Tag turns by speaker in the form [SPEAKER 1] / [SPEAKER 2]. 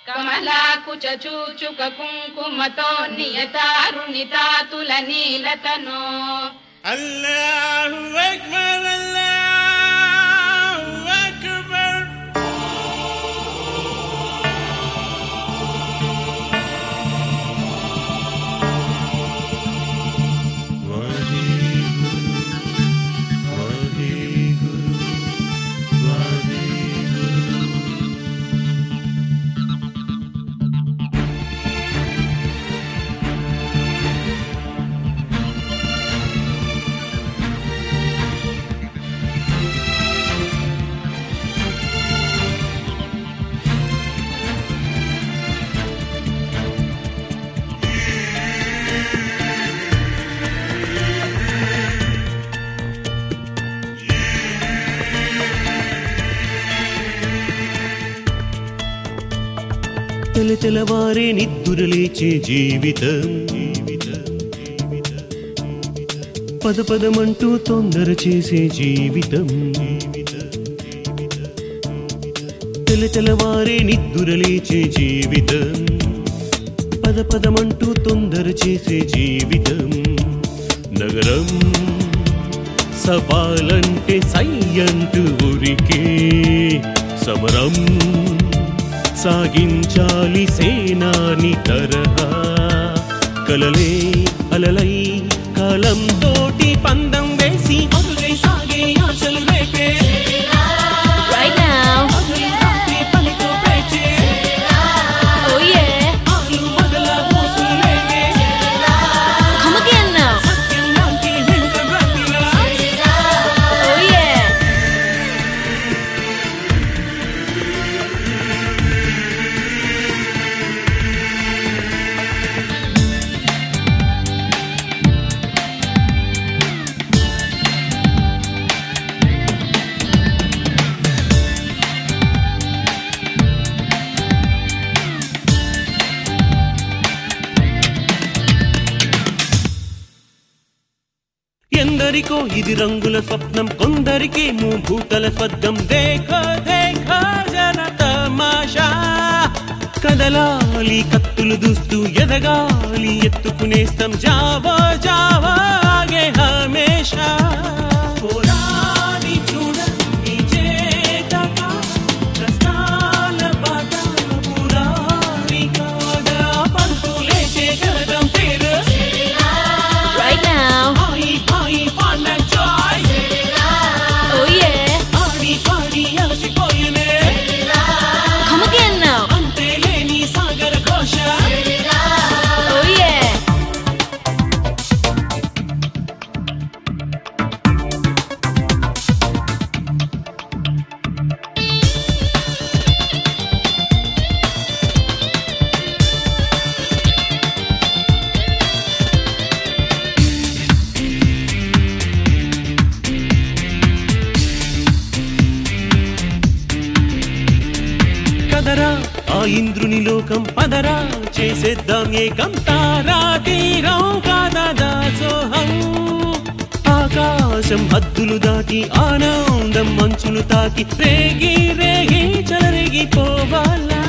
[SPEAKER 1] కమలాకుచ చూచుక కుంకుమతో నియతారుణితాతుల నీలతనో
[SPEAKER 2] الله أكبر الله أكبر
[SPEAKER 3] తెల తెలవారే నిద్దురలేచే జీవితం పద పదమంటూ తొందర చేసే జీవితం తెల తెలవారే నిద్దురలేచే జీవితం పద పదమంటూ తొందర చేసే జీవితం నగరం సవాలంటే సై అంటూ ఉరికే సమరం సాగించాలి సేనాని తరహా కలలే అలలై కాలం తోటి పందం వేసి మొదలై సాగే ఆశలు రేపే
[SPEAKER 4] Right now.
[SPEAKER 3] పగలు రాత్రి పనితో పేచే
[SPEAKER 4] Oh yeah.
[SPEAKER 3] ఆలు మగల మోసులు లేపే
[SPEAKER 4] Come again now.
[SPEAKER 3] సత్యం లాంటి వెంట బ్రతిలా
[SPEAKER 4] Oh yeah.
[SPEAKER 3] ఎందరికో ఇది రంగుల స్వప్నం కొందరికి భూతల స్వర్గం దేఖ దేఖ జన తమాషా కదలాలి కత్తులు దూస్తూ ఎదగాలి ఎత్తుకునేస్తాం జావా జావా ఆగే హమేషా పోరాడి చూడండి చేతక కష్టాల బాట పురారి కాదా పంతులే చేయగలం పేరు
[SPEAKER 4] Right now.
[SPEAKER 3] హాయి హాయి fun and joy
[SPEAKER 4] Oh yeah.
[SPEAKER 3] ఆడి పాడి అలసిపోయినే
[SPEAKER 4] Come again now.
[SPEAKER 3] అంతే లేని సాగర ఘోష
[SPEAKER 4] Oh yeah.
[SPEAKER 3] కదరా ఆ ఇంద్రుని లోకం పదరా చేసేద్దాం ఏకం తారా తీరం కాదా దాసోహం ఆకాశం హద్దులు దాటి ఆనందం మంచులు తాకి రేగి రేగి చెలరేగిపోవాలా